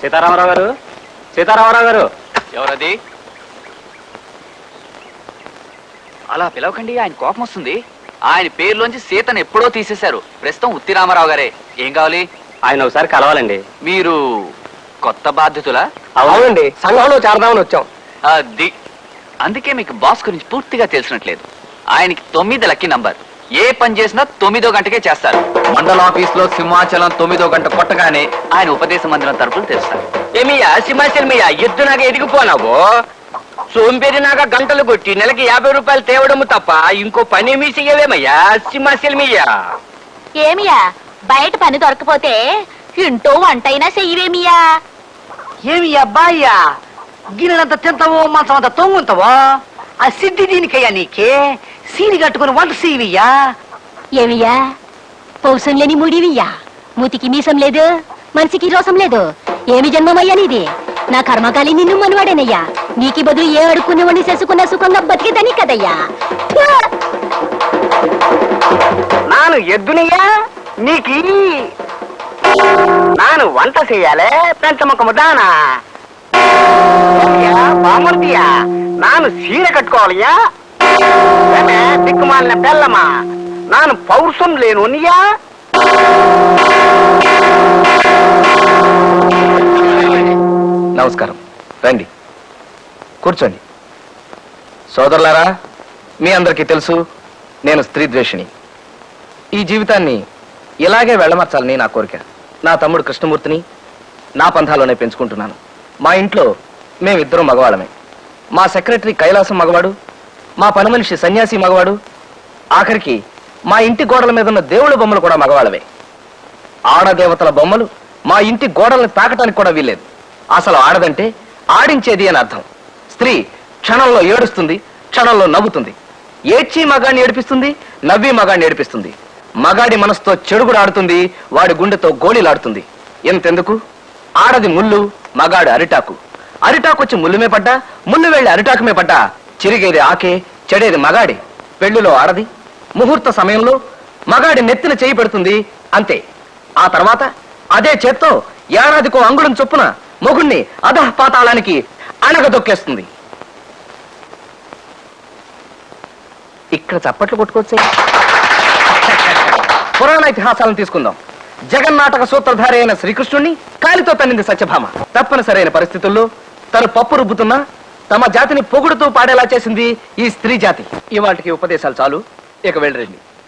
సీతారామరావు గారు సీతారామరావు గారు ఎవరది అలా పిలవకండి ఆయన కోపం వస్తుంది ఆయన పేరులోంచి సీతను ఎప్పుడో తీసేశారు ప్రస్తుతం ఉత్తి రామారావు గారే ఏం కావాలి ఆయన ఒకసారి కలవాలండి మీరు కొత్త బాధ్యతలా అవునండి సంఘంలో చేరదామని వచ్చాం అది అందుకే మీకు బాస్ గురించి పూర్తిగా తెలిసినట్లేదు ఆయనకి తొమ్మిది లక్కీ నంబర్ ఏ పని చేసినా తొమ్మిదో గంటకే చేస్తారు మండల ఆఫీస్ లో సింహాచలం తొమ్మిదో గంట కొట్టగానే ఆయన ఉపదేశ మందిరం తరపులు తెరుస్తారు ఏమియా సింహాచలమియా ఎద్దు నాకు ఎదిగిపోనావు సోంపేరినాక గంటలు కొట్టి నెలకి యాభై రూపాయలు తేవడము తప్ప ఇంకో పని మీ చెయ్యవేమయ్యా సింహాచలమియా ఏమియా బయట పని దొరకపోతే ఇంటూ వంటైనా చెయ్యవేమియా ఏమి అబ్బాయ్యా గిన్నెలంత తింటావో మంచం అంత తొంగుంటావో ఆ సిద్ధి దీనికయ్యా నీకే సీని కట్టుకుని వంట సీవియ్యా ఏమియా పౌసం లేని ముడివియ్యా మూతికి మీసం లేదు మనిషికి రోసం లేదు ఏమి జన్మమయ్యా నీది నా కర్మకాలి నిన్ను మనవాడేనయ్యా నీకి బదులు ఏ అడుక్కుని వండి చేసుకున్న సుఖంగా బతికేదని కదయ్యా నాను ఎద్దునియా నీకి నాను వంట చెయ్యాలే పెంచముఖము దానా ఏమియా, బామర్దియా నాను సీర కట్టుకోవాలయ్యా ఏమే, దిక్కుమాలిన బెల్లమా నాను పౌరుషం లేనునియా నమస్కారం రండి కూర్చోండి సోదరులారా మీ అందరికీ తెలుసు నేను స్త్రీ ద్వేషిని ఈ జీవితాన్ని ఇలాగే వెళ్ళమర్చాలని నా కోరిక నా తమ్ముడు కృష్ణమూర్తిని నా పంథాలోనే పెంచుకుంటున్నాను మా ఇంట్లో మేమిద్దరం మగవాళ్ళమే మా సెక్రటరీ కైలాసం మగవాడు మా పని మనిషి సన్యాసి మగవాడు ఆఖరికి మా ఇంటి గోడల మీద ఉన్న దేవుళ్ళ బొమ్మలు కూడా మగవాళ్ళవే ఆడదేవతల బొమ్మలు మా ఇంటి గోడల్ని తాకటానికి కూడా వీల్లేదు అసలు ఆడదంటే ఆడించేది అని అర్థం స్త్రీ క్షణంలో ఏడుస్తుంది క్షణంలో నవ్వుతుంది ఏడ్చి మగాడిని ఏడిపిస్తుంది నవ్వి మగాడిని ఏడిపిస్తుంది మగాడి మనసుతో చెడుగుడు ఆడుతుంది వాడి గుండెతో గోళీలాడుతుంది ఎంతెందుకు ఆడది ముళ్ళు మగాడు అరిటాకు అరిటాకు వచ్చి ముళ్ళుమే పడ్డా ముళ్ళు వెళ్ళి అరిటాకుమే పడ్డా చిరిగేది ఆకే చెడేది మగాడి పెళ్లిలో ఆడది ముహూర్త సమయంలో మగాడి నెత్తిన చేయి పెడుతుంది అంతే ఆ తర్వాత అదే చేత్తో ఏడాదికో అంగుళం చొప్పున మొగుణ్ణి అధః పాతాళానికి అణగదొక్కేస్తుంది ఇక్కడ చప్పట్లు కొట్టుకోవచ్చే పురాణ ఇతిహాసాలను తీసుకుందాం జగన్నాటక సూత్రధారి అయిన శ్రీకృష్ణుణ్ణి కాలితో తన్నింది సత్యభామ తప్పనిసరైన పరిస్థితుల్లో తను పప్పు రుబ్బుతున్నా తమ జాతిని పొగుడుతూ పాడేలా చేసింది ఈ స్త్రీ జాతి ఇవాటికి ఉపదేశాలు చాలు ఇక వెళ్ళరండి